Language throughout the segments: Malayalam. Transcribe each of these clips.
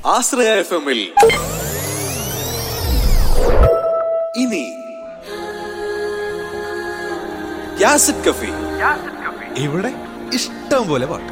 ആശ്രയ എഫ് എമ്മിൽ ഇനി യാസിഡ് കഫി ഇവിടെ ഇഷ്ടം പോലെ പാട്ട്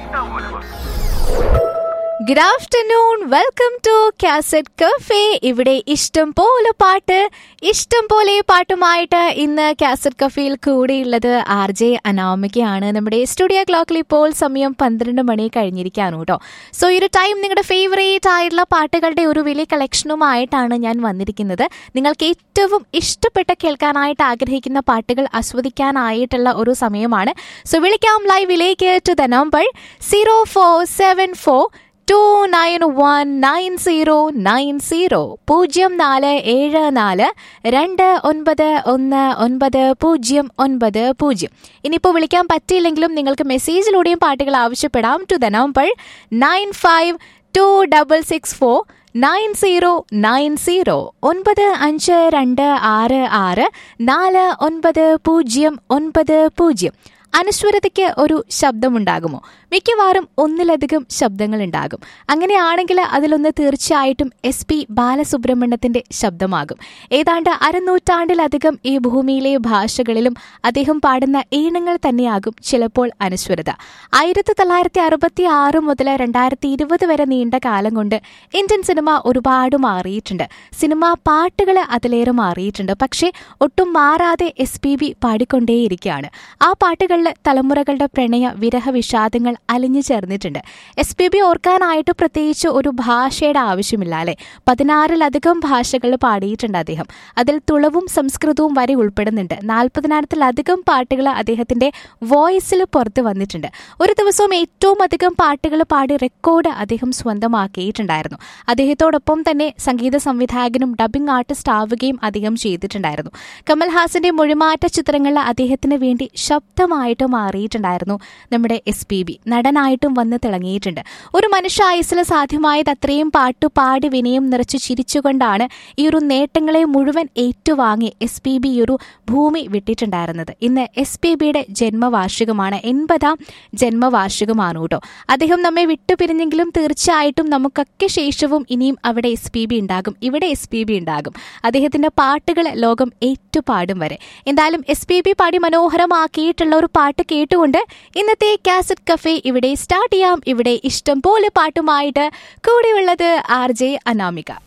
good afternoon welcome to cassette cafe ഇവിടെ ഇഷ്ടം പോലെ പാട്ട് ഇഷ്ടം പോലെ പാട്ടുമായിട്ട് ഇന്ന് കാസറ്റ് കഫേയിൽ കൂടെയുള്ളത് ആർ ജെ അനാമികയാണ് നമ്മുടെ സ്റ്റുഡിയോ ക്ലോക്കിൽ ഇപ്പോൾ സമയം പന്ത്രണ്ട് മണി കഴിഞ്ഞിരിക്കുകയാണ് കേട്ടോ സോ ഈ ഒരു ടൈം നിങ്ങളുടെ ഫേവറേറ്റ് ആയിട്ടുള്ള പാട്ടുകളുടെ ഒരു വലിയ കളക്ഷനുമായിട്ടാണ് ഞാൻ വന്നിരിക്കുന്നത് നിങ്ങൾക്ക് ഏറ്റവും ഇഷ്ടപ്പെട്ട കേൾക്കാനായിട്ട് ആഗ്രഹിക്കുന്ന പാട്ടുകൾ ആസ്വദിക്കാനായിട്ടുള്ള ഒരു സമയമാണ് സോ വിളിക്കാം ലൈവിലേക്ക് to the number zero four seven four two nine one nine zero nine zero പൂജ്യം നാല് ഏഴ് നാല് രണ്ട് ഒൻപത് ഒന്ന് ഒൻപത് പൂജ്യം ഒൻപത് പൂജ്യം ഇനിയിപ്പോൾ വിളിക്കാൻ പറ്റിയില്ലെങ്കിലും നിങ്ങൾക്ക് മെസ്സേജിലൂടെയും പാട്ടുകൾ ആവശ്യപ്പെടാം to the number nine five two double six four nine zero nine zero ഒൻപത് അഞ്ച് രണ്ട് ആറ് ആറ് നാല് ഒൻപത് പൂജ്യം ഒൻപത് പൂജ്യം അനശ്വരതയ്ക്ക് ഒരു ശബ്ദമുണ്ടാകുമോ മിക്കവാറും ഒന്നിലധികം ശബ്ദങ്ങൾ ഉണ്ടാകും അങ്ങനെയാണെങ്കിൽ അതിലൊന്ന് തീർച്ചയായിട്ടും എസ് പി ബാലസുബ്രഹ്മണ്യത്തിന്റെ ശബ്ദമാകും ഏതാണ്ട് അരനൂറ്റാണ്ടിലധികം ഈ ഭൂമിയിലെ ഭാഷകളിലും അദ്ദേഹം പാടുന്ന ഈണങ്ങൾ തന്നെയാകും ചിലപ്പോൾ അനശ്വരത ആയിരത്തി തൊള്ളായിരത്തി അറുപത്തി ആറ് മുതൽ രണ്ടായിരത്തി ഇരുപത് വരെ നീണ്ട കാലം കൊണ്ട് ഇന്ത്യൻ സിനിമ ഒരുപാട് മാറിയിട്ടുണ്ട് സിനിമ പാട്ടുകൾ അതിലേറെ മാറിയിട്ടുണ്ട് പക്ഷേ ഒട്ടും മാറാതെ എസ് പി ബി പാടിക്കൊണ്ടേയിരിക്കുകയാണ് ആ പാട്ടുകളിൽ തലമുറകളുടെ പ്രണയ വിരഹ വിഷാദങ്ങൾ അലിഞ്ഞു ചേർന്നിട്ടുണ്ട് എസ് പി ബി ഓർക്കാനായിട്ട് പ്രത്യേകിച്ച് ഒരു ഭാഷയുടെ ആവശ്യമില്ല അല്ലെ പതിനാറിലധികം ഭാഷകൾ പാടിയിട്ടുണ്ട് അദ്ദേഹം അതിൽ തുളവും സംസ്കൃതവും വരെ ഉൾപ്പെടുന്നുണ്ട് നാൽപ്പതിനായിരത്തിലധികം പാട്ടുകൾ അദ്ദേഹത്തിന്റെ വോയിസിൽ പുറത്ത് വന്നിട്ടുണ്ട് ഒരു ദിവസവും ഏറ്റവും അധികം പാട്ടുകൾ പാടി റെക്കോർഡ് അദ്ദേഹം സ്വന്തമാക്കിയിട്ടുണ്ടായിരുന്നു അദ്ദേഹത്തോടൊപ്പം തന്നെ സംഗീത സംവിധായകനും ഡബിംഗ് ആർട്ടിസ്റ്റ് ആവുകയും അദ്ദേഹം ചെയ്തിട്ടുണ്ടായിരുന്നു കമൽഹാസന്റെ മൊഴിമാറ്റ ചിത്രങ്ങളിൽ അദ്ദേഹത്തിന് വേണ്ടി ശബ്ദമായിട്ട് മാറിയിട്ടുണ്ടായിരുന്നു നമ്മുടെ എസ് പി ബി നടനായിട്ടും വന്ന് തിളങ്ങിയിട്ടുണ്ട് ഒരു മനുഷ്യ ആയുസ്സിൽ സാധ്യമായത് അത്രയും പാട്ടു പാടി വിനയം നിറച്ച് ചിരിച്ചുകൊണ്ടാണ് ഈ ഒരു നേട്ടങ്ങളെ മുഴുവൻ ഏറ്റുവാങ്ങി എസ് പി ബി ഒരു ഭൂമി വിട്ടിട്ടുണ്ടായിരുന്നത് ഇന്ന് എസ് പി ബിയുടെ ജന്മവാർഷികമാണ് എൺപതാം ജന്മവാർഷികമാണ് കേട്ടോ അദ്ദേഹം നമ്മെ വിട്ടുപിരിഞ്ഞെങ്കിലും തീർച്ചയായിട്ടും നമുക്കൊക്കെ ശേഷവും ഇനിയും അവിടെ എസ് പി ബി ഉണ്ടാകും ഇവിടെ എസ് പി ബി ഉണ്ടാകും അദ്ദേഹത്തിന്റെ പാട്ടുകൾ ലോകം ഏറ്റുപാടും വരെ എന്തായാലും എസ് പി ബി പാടി മനോഹരമാക്കിയിട്ടുള്ള ഒരു പാട്ട് കേട്ടുകൊണ്ട് ഇന്നത്തെ കാസറ്റ് കഫേ ഇവിടെ സ്റ്റാർട്ട് ചെയ്യാം ഇവിടെ ഇഷ്ടം പോലെ പാട്ടുമായിട്ട് കൂടെയുള്ളത് ആർ ജെ അനാമിക